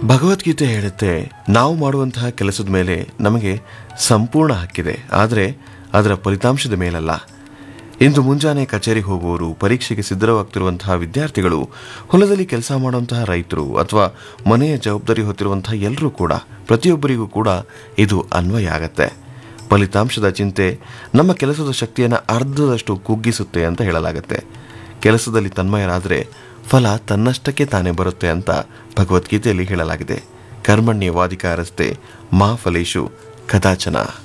ಭಗವದ್ಗೀತೆ ಹೇಳುತ್ತೆ ನಾವು ಮಾಡುವಂತಹ ಕೆಲಸದ ಮೇಲೆ ನಮಗೆ ಸಂಪೂರ್ಣ ಹಕ್ಕಿದೆ ಆದರೆ ಅದರ ಫಲಿತಾಂಶದ ಮೇಲಲ್ಲ ಇಂದು ಮುಂಜಾನೆ ಕಚೇರಿಗೆ ಹೋಗುವವರು ಪರೀಕ್ಷೆಗೆ ಸಿದ್ಧವಾಗ್ತಿರುವಂತಹ ವಿದ್ಯಾರ್ಥಿಗಳು ಹೊಲದಲ್ಲಿ ಕೆಲಸ ಮಾಡುವಂತಹ ರೈತರು ಅಥವಾ ಮನೆಯ ಜವಾಬ್ದಾರಿ ಹೊತ್ತಿರುವಂತಹ ಎಲ್ಲರೂ ಕೂಡ ಪ್ರತಿಯೊಬ್ಬರಿಗೂ ಕೂಡ ಇದು ಅನ್ವಯ ಆಗತ್ತೆ ಫಲಿತಾಂಶದ ಚಿಂತೆ ನಮ್ಮ ಕೆಲಸದ ಶಕ್ತಿಯನ್ನು ಅರ್ಧದಷ್ಟು ಕುಗ್ಗಿಸುತ್ತೆ ಅಂತ ಹೇಳಲಾಗುತ್ತೆ ಕೆಲಸದಲ್ಲಿ ತನ್ಮಯರಾದರೆ ಫಲ ತನ್ನಷ್ಟಕ್ಕೆ ತಾನೇ ಬರುತ್ತೆ ಅಂತ ಭಗವದ್ಗೀತೆಯಲ್ಲಿ ಹೇಳಲಾಗಿದೆ ಕರ್ಮಣ್ಯವಾಧಿಕಾರಸ್ತೆ ಮಾ ಫಲೇಶು ಕದಾಚನ